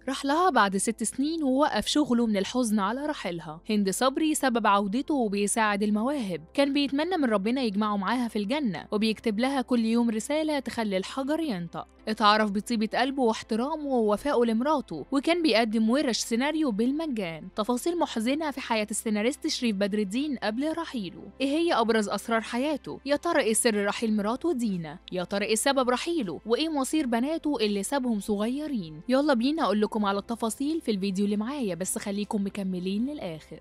راح لها بعد ست سنين ووقف شغله من الحزن على رحيلها هند صبري سبب عودته وبيساعد المواهب كان بيتمنى من ربنا يجمعه معاها في الجنة وبيكتب لها كل يوم رسالة تخلي الحجر ينطق اتعرف بطيبة قلبه واحترامه ووفائه لمراته وكان بيقدم ورش سيناريو بالمجان تفاصيل محزنة في حياة السيناريست شريف بدر الدين قبل رحيله ايه هي ابرز اسرار حياته يا ترى ايه سر رحيل مراته دينا يا ترى ايه سبب رحيله وايه مصير بناته اللي سابهم صغيرين يلا بينا اقول لكم على التفاصيل في الفيديو اللي معايا بس خليكم مكملين للاخر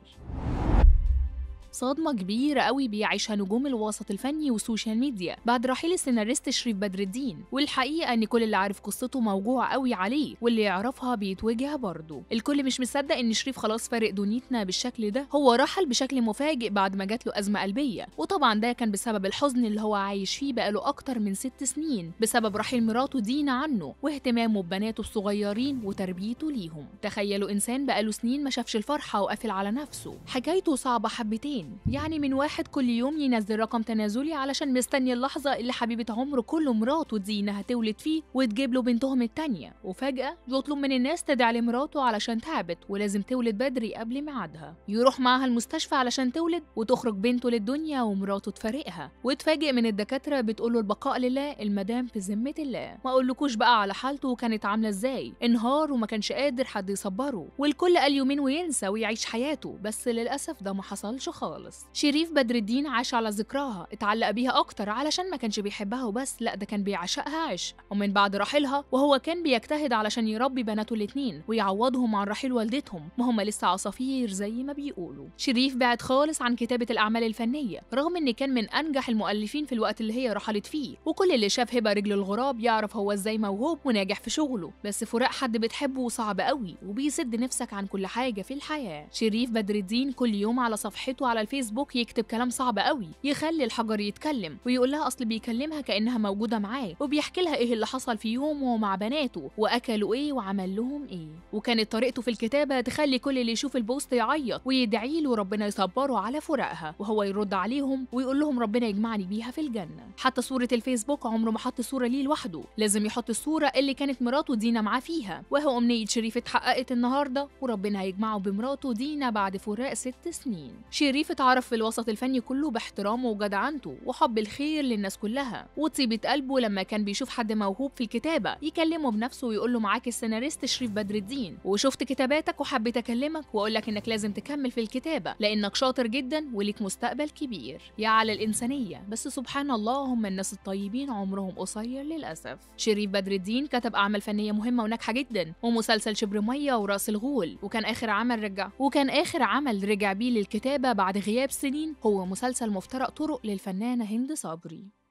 صدمة كبيرة قوي بيعيشها نجوم الوسط الفني والسوشيال ميديا بعد رحيل السيناريست شريف بدر الدين والحقيقة ان كل اللي عارف قصته موجوع قوي عليه واللي يعرفها بيتوجع برضه الكل مش مصدق ان شريف خلاص فارق دنيتنا بالشكل ده هو رحل بشكل مفاجئ بعد ما جات له أزمة قلبية وطبعا ده كان بسبب الحزن اللي هو عايش فيه بقاله أكتر من ست سنين بسبب رحيل مراته دينا عنه واهتمامه ببناته الصغيرين وتربيته ليهم تخيلوا إنسان بقاله سنين ما شافش الفرحة وقافل على نفسه حكايته صعبة حبتين يعني من واحد كل يوم ينزل رقم تنازلي علشان مستني اللحظة اللي حبيبة عمره كله مراته دينا هتولد فيه وتجيب له بنتهم التانية وفجأة يطلب من الناس تدعي لمراته علشان تعبت ولازم تولد بدري قبل ميعادها يروح معاها المستشفى علشان تولد وتخرج بنته للدنيا ومراته تفارقها وتفاجئ من الدكاترة بتقوله البقاء لله المدام في ذمة الله ما اقولكوش بقى على حالته كانت عاملة ازاي انهار وما كانش قادر حد يصبره والكل قال يومين وينسى ويعيش حياته بس للأسف ده ما حصلش خالص شريف بدر الدين عاش على ذكراها اتعلق بيها اكتر علشان ما كانش بيحبها وبس لا ده كان بيعشقها عشق ومن بعد رحيلها وهو كان بيجتهد علشان يربي بناته الاتنين ويعوضهم عن رحيل والدتهم ما هم لسه عصافير زي ما بيقولوا شريف بعد خالص عن كتابة الأعمال الفنية رغم إن كان من أنجح المؤلفين في الوقت اللي هي رحلت فيه وكل اللي شاف هبة رجل الغراب يعرف هو إزاي موهوب وناجح في شغله بس فراق حد بتحبه صعب قوي وبيسد نفسك عن كل حاجة في الحياة شريف بدر الدين كل يوم على صفحته على الفيسبوك يكتب كلام صعب قوي يخلي الحجر يتكلم ويقول لها أصل بيكلمها كأنها موجودة معاه وبيحكي لها إيه اللي حصل في يومه مع بناته وأكلوا إيه وعمل لهم إيه وكانت طريقته في الكتابة تخلي كل اللي يشوف البوست يعيط ويدعي له ربنا يصبره على فراقها وهو يرد عليهم ويقول لهم ربنا يجمعني بيها في الجنة حتى صورة الفيسبوك عمره ما حط صورة ليه لوحده لازم يحط الصورة اللي كانت مراته دينا معاه فيها وهو أمنية شريف اتحققت النهاردة وربنا هيجمعه بمراته دينا بعد فراق ست سنين شريف اتعرف في الوسط الفني كله باحترامه وجدعنته وحب الخير للناس كلها وطيبة قلبه لما كان بيشوف حد موهوب في الكتابة يكلمه بنفسه ويقول له معاك السيناريست شريف بدر الدين وشفت كتاباتك وحبيت اكلمك واقول لك انك لازم تكمل في الكتابة لانك شاطر جدا وليك مستقبل كبير يا على الانسانية بس سبحان الله هم الناس الطيبين عمرهم قصير للاسف شريف بدر الدين كتب اعمال فنية مهمة وناجحة جدا ومسلسل شبر مية وراس الغول وكان اخر عمل رجع وكان اخر عمل رجع بيه للكتابة بعد غياب سنين هو مسلسل مفترق طرق للفنانة هند صبري